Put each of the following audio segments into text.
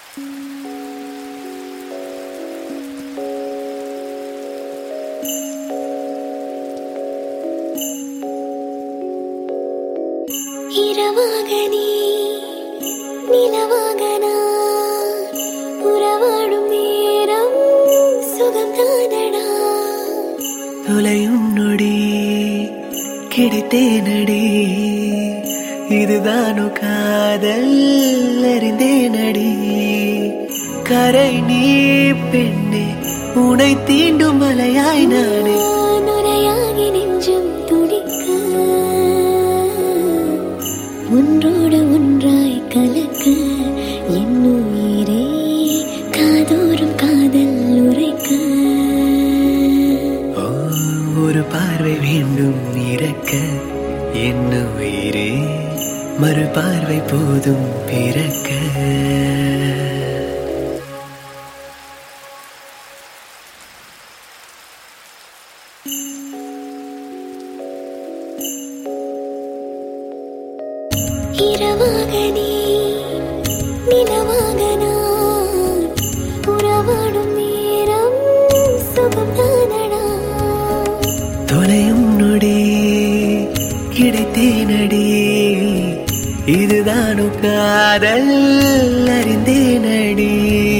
இரவாக நீ நிலவாக நான் உறவாடும் நேரம் சுகம் தானடா தொலையும் நொடி கிடைத்தேனடி இதுதானோ காதல் அறிந்தேனடி கரை நீ பெண்ணே உனை தீண்டும் மலையாய் நானே நுரையாகி நெஞ்சம் துடிக்க ஒன்றோடு ஒன்றாய் கலக்க என் உயிரே காதோறும் காதல் உரைக்க ஓ, ஒரு பார்வை வேண்டும் இறக்க என்ன உயிரே மறு பார்வை போதும் பிறக்க இரவாக நீ நிலவாக நான் உறவாடும் நேரம் சுகம் தானடா தொலையும் நொடி கிடைத்தேனடி இதுதானோ காதல் அறிந்தேனடி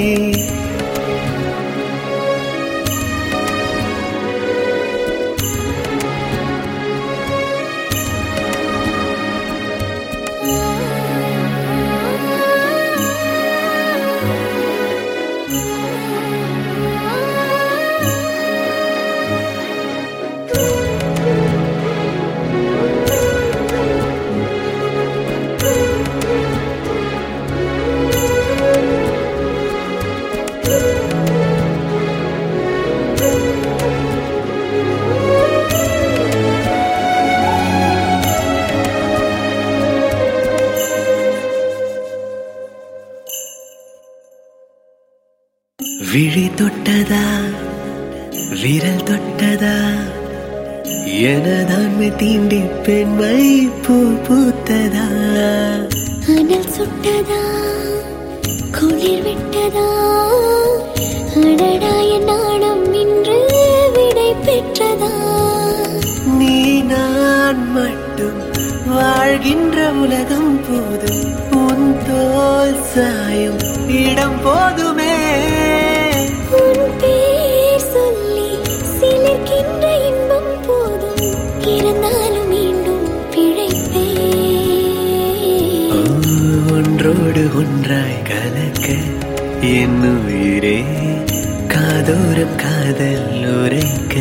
விழி தொட்டதா விரல் தொட்டதா எனதான்மை தீண்டி பெண்மை பூ பூத்ததா அனல் சுட்டதா குளிர் விட்டதா அடடா என் நாணம் இன்று விடை பெற்றதா நீ நான் மட்டும் வாழ்கின்ற உலகம் போதும் உன் தோல் சாயும் இடம் போதுமே உன் பேர் சொல்லி சிலிர்க்கின்ற இன்பம் போதும் இருந்தாலும் மீண்டும் பிழைப்பே ஓ, ஒன்றோடு ஒன்றாய் கலக்க என் உயிரே காதோரம் காதல் உரைக்க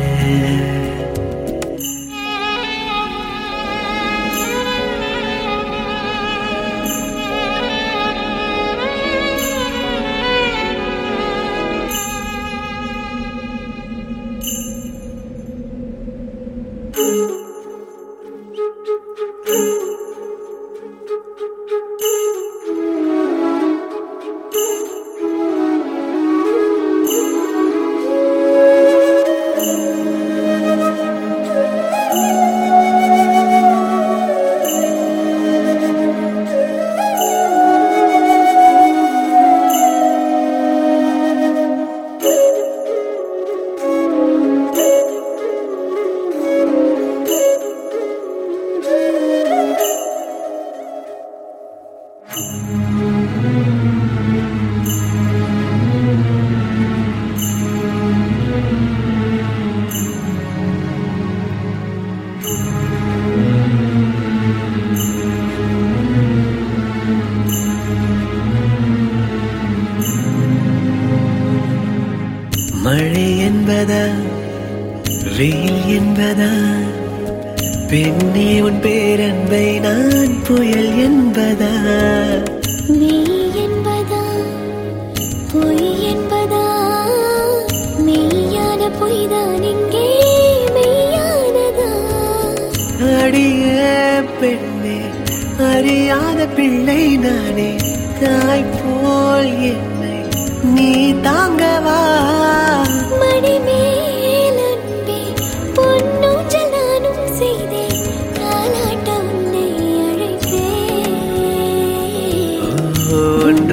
மழை என்பதா வெயில் என்பதா பெண்ணே உன் பேரன்பை நான் புயல் என்பதா மெய் என்பதா பொய் என்பதா மெய்யான பொய்தான் இங்கே மெய்யானதா அடிய பெண்ணே அறியாத பிள்ளை நானே தாய் போல் என்னை நீ தாங்கவா மடி மேல் அன்பே பொன்னூஞ்சல் நானும் செய்தேன் தாலாட்ட உன்னை அழைத்தேன் ஒன்று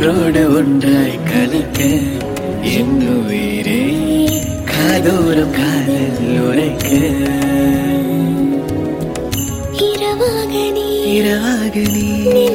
ஒன்றோடு ஒன்றாய் கலக்க என் உயிரே காதோரம் காதல் உரைக்க இரவாக நீ இரவாக நீ நிலவாக